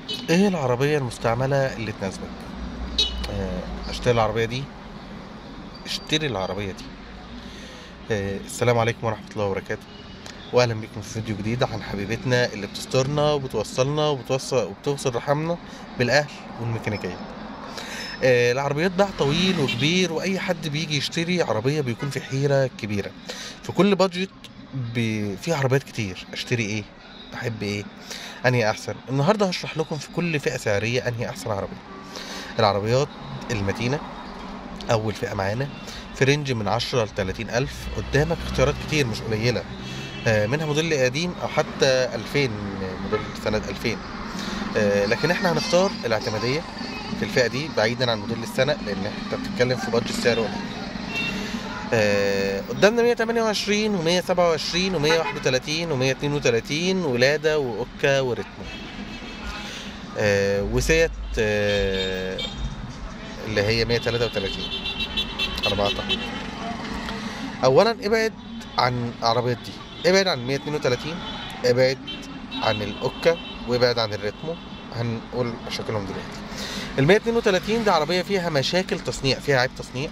ايه العربية المستعملة اللي تناسبك آه، اشتري العربية دي اشتري العربية دي آه، السلام عليكم ورحمة الله وبركاته واهلا بكم في فيديو جديد عن حبيبتنا اللي بتسترنا وبتوصلنا وبتوصل وبتوصل رحمنا بالاهل والميكانيكية آه، العربيات باع طويل وكبير واي حد بيجي يشتري عربية بيكون في حيرة كبيرة في كل بادجت بي... في عربيات كتير اشتري ايه احب ايه انهي احسن النهارده هشرح لكم في كل فئه سعريه انهي احسن عربيه العربيات المتينه اول فئه معانا في رينج من 10 ل 30 الف قدامك اختيارات كتير مش قليله آه، منها موديل قديم او حتى 2000 موديل سنه 2000 آه، لكن احنا هنختار الاعتماديه في الفئه دي بعيدا عن موديل السنه لان انت بتتكلم في بادجت سعره قليل آه، قدامنا 128 و127 و131 و132 ولاده واوكا وريتمو آه، وسيت آه، اللي هي 133 على ما اعتقد اولا ابعد عن العربيات دي ابعد عن 132 ابعد عن الاوكا وابعد عن الريتمو هنقول مشاكلهم دلوقتي ال 132 دي عربيه فيها مشاكل تصنيع فيها عيب تصنيع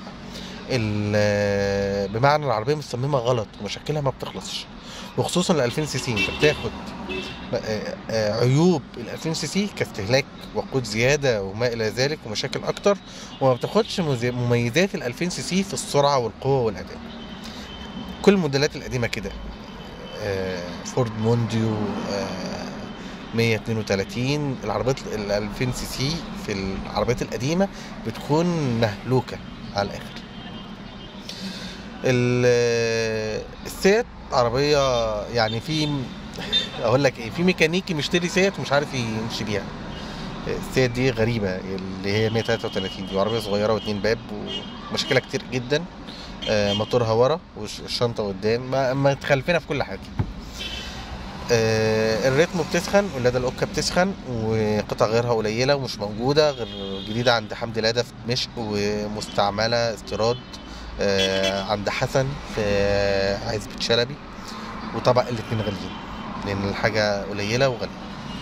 ال- بمعنى العربيه مصممه غلط ومشاكلها ما بتخلصش وخصوصا ال 2000 سي سي انت بتاخد آه، آه، عيوب ال 2000 سي سي كاستهلاك وقود زياده وما الى ذلك ومشاكل اكتر وما بتاخدش مز- مميزات ال 2000 سي سي في السرعه والقوه والاداء كل الموديلات القديمه كده آه، فورد مونديو آه، 132 العربيات ال 2000 سي سي في العربيات القديمه بتكون مهلوكه على الاخر ال- السيات عربيه يعني في اقول لك ايه في ميكانيكي مشتري سيات ومش عارف يمشي بيها السيات دي غريبه اللي هي 133 دي عربيه صغيره واتنين باب ومشكلة كتير جدا آه، موتورها ورا والشنطه قدام ما, ما تخلفنا في كل حاجه آه، الريتمو بتسخن ولاده الاوكا بتسخن وقطع غيرها قليله ومش موجوده غير جديده عند حمدي لاده في دمشق ومستعمله استيراد آه، عند حسن في عزبة شلبي وطبعا الاتنين غاليين لان الحاجه قليله وغاليه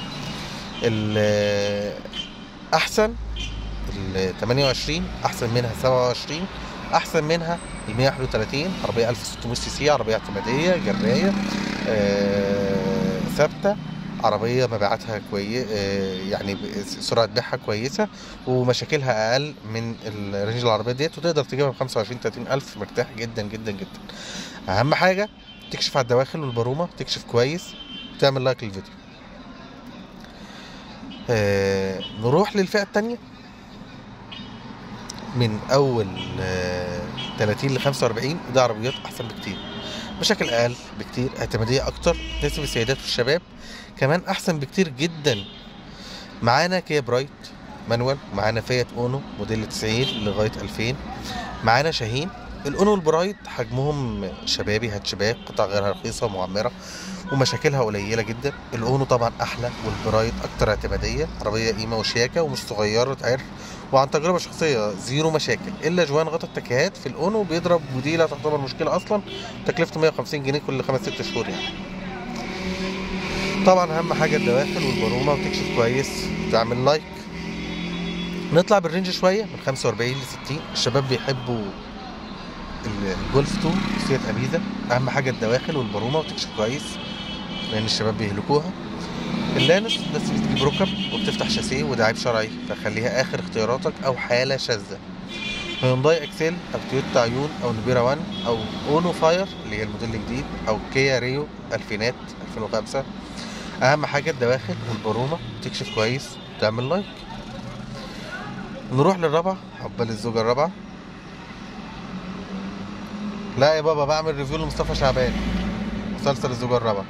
ال- احسن ال 28 احسن منها 27 احسن منها ال 131 عربيه 1600 سي سي عربيه اعتماديه جرايه آه، ثابته عربيه مبيعاتها كويس يعني ب- سرعه بيعها كويسه ومشاكلها اقل من الرينج العربيه ديت وتقدر تجيبها ب 25 30 الف مرتاح جدا جدا جدا اهم حاجه تكشف على الدواخل والبرومه تكشف كويس تعمل لايك للفيديو آه نروح للفئه الثانيه من اول آه 30 ل 45 وده عربيات احسن بكتير مشاكل اقل بكتير اعتماديه اكتر تناسب السيدات والشباب كمان احسن بكتير جدا معانا كيا برايت مانوال ومعانا فيات اونو موديل 90 لغايه 2000 معانا شاهين الاونو والبرايت حجمهم شبابي هاتشباك قطع غيرها رخيصه ومعمره ومشاكلها قليله جدا الاونو طبعا احلى والبرايت اكتر اعتماديه عربيه قيمه وشياكه ومش صغيره عرف وعن تجربه شخصيه زيرو مشاكل الا جوان غطا التكيهات في الاونو بيضرب ودي لا تعتبر مشكله اصلا تكلفته 150 جنيه كل خمس ست شهور يعني طبعا اهم حاجه الدواخل والبرومه وتكشف كويس وتعمل لايك نطلع بالرينج شويه من 45 ل 60 الشباب بيحبوا الجولف 2 سيات ابيزا اهم حاجه الدواخل والبرومه وتكشف كويس لان الشباب بيهلكوها اللانس بس بتجيب ركب وبتفتح شاسيه وده عيب شرعي فخليها اخر اختياراتك او حاله شاذه هيونداي اكسيل او تويوتا عيون او نبيرا 1 او اونو فاير اللي هي الموديل الجديد او كيا ريو الفينات 2005 اهم حاجه الدواخل والبرومه تكشف كويس تعمل لايك نروح للرابعه عقبال الزوجه الرابعه لا يا بابا بعمل ريفيو لمصطفى شعبان مسلسل الزوجة الرابعة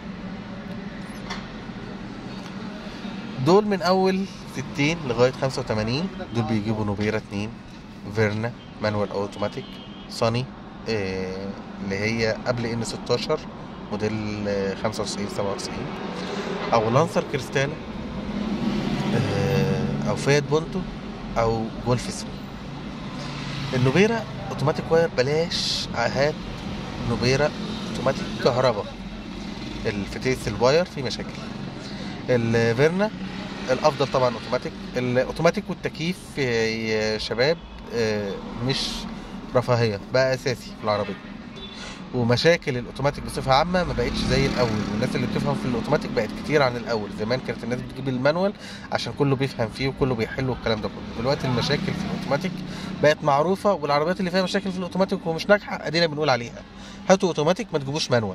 دول من أول 60 لغاية 85 دول بيجيبوا نوبيرا 2 فيرنا مانوال أوتوماتيك صاني آه اللي هي قبل ان 16 موديل آه، 95 97 أو لانسر كريستالا آه أو فيات بونتو أو جولف 3 النوبيرا اوتوماتيك واير بلاش هات نوبيرا اوتوماتيك كهرباء الفتيس الواير فيه مشاكل الفيرنا الافضل طبعا اوتوماتيك الاوتوماتيك والتكييف يا شباب آه، مش رفاهيه بقى اساسي في العربيه ومشاكل الاوتوماتيك بصفه عامه ما بقتش زي الاول والناس اللي بتفهم في الاوتوماتيك بقت كتير عن الاول زمان كانت الناس بتجيب المانوال عشان كله بيفهم فيه وكله بيحل والكلام ده كله دلوقتي المشاكل في الاوتوماتيك بقت معروفه والعربيات اللي فيها مشاكل في الاوتوماتيك ومش ناجحه ادينا بنقول عليها هاتوا اوتوماتيك ما تجيبوش مانوال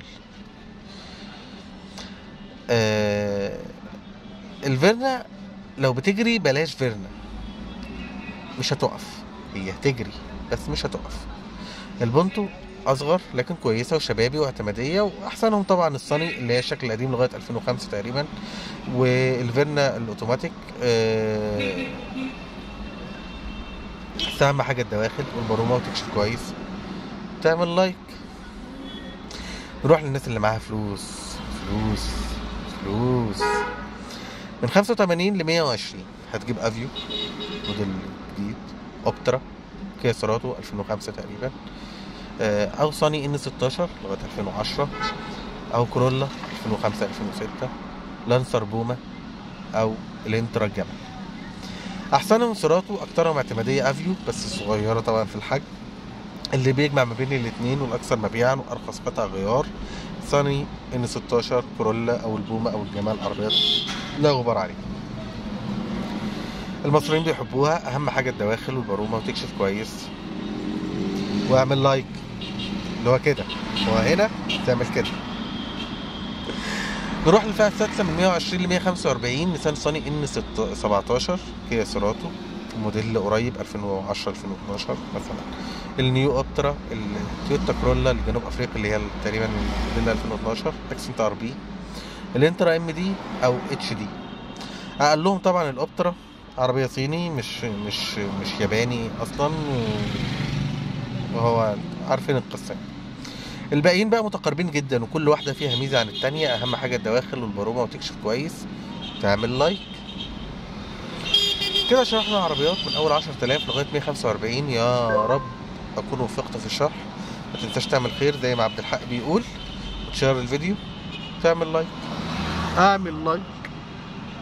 آه الفيرنا لو بتجري بلاش فيرنا مش هتقف هي هتجري بس مش هتقف البونتو اصغر لكن كويسه وشبابي واعتماديه واحسنهم طبعا الصني اللي هي الشكل القديم لغايه 2005 تقريبا والفيرنا الاوتوماتيك آه، بس اهم حاجه الدواخل والبرومه وتكشف كويس تعمل لايك نروح للناس اللي معاها فلوس فلوس فلوس من 85 ل 120 هتجيب افيو موديل جديد اوبترا كيا سيراتو 2005 تقريبا آه، او صاني ان 16 لغايه 2010 او كورولا 2005 2006 لانسر بوما او الانترا الجمل احسنهم سيراتو اكترهم اعتماديه افيو بس صغيره طبعا في الحجم اللي بيجمع ما بين الاثنين والاكثر مبيعا وارخص قطع غيار صاني ان 16 كورولا او البومه او الجمال عربيات لا غبار عليها المصريين بيحبوها اهم حاجه الدواخل والبرومه وتكشف كويس واعمل لايك اللي هو كده هو هنا تعمل كده نروح للفئة السادسة من 120 ل 145 نيسان صاني ان 17 كيا سيراتو موديل قريب 2010 2012 مثلا النيو اوبترا التويوتا كرولا الجنوب افريقيا اللي هي تقريبا موديل 2012 اكسنت ار بي الانترا ام دي او اتش دي اقلهم طبعا الاوبترا عربية صيني مش مش مش ياباني اصلا وهو عارفين القصة يعني. الباقيين بقى متقاربين جدا وكل واحدة فيها ميزة عن التانية أهم حاجة الدواخل والبرومة وتكشف كويس تعمل لايك كده شرحنا العربيات من أول 10000 لغاية 145 يا رب أكون وفقت في الشرح ما تنساش تعمل خير زي ما عبد الحق بيقول وتشير الفيديو تعمل لايك اعمل لايك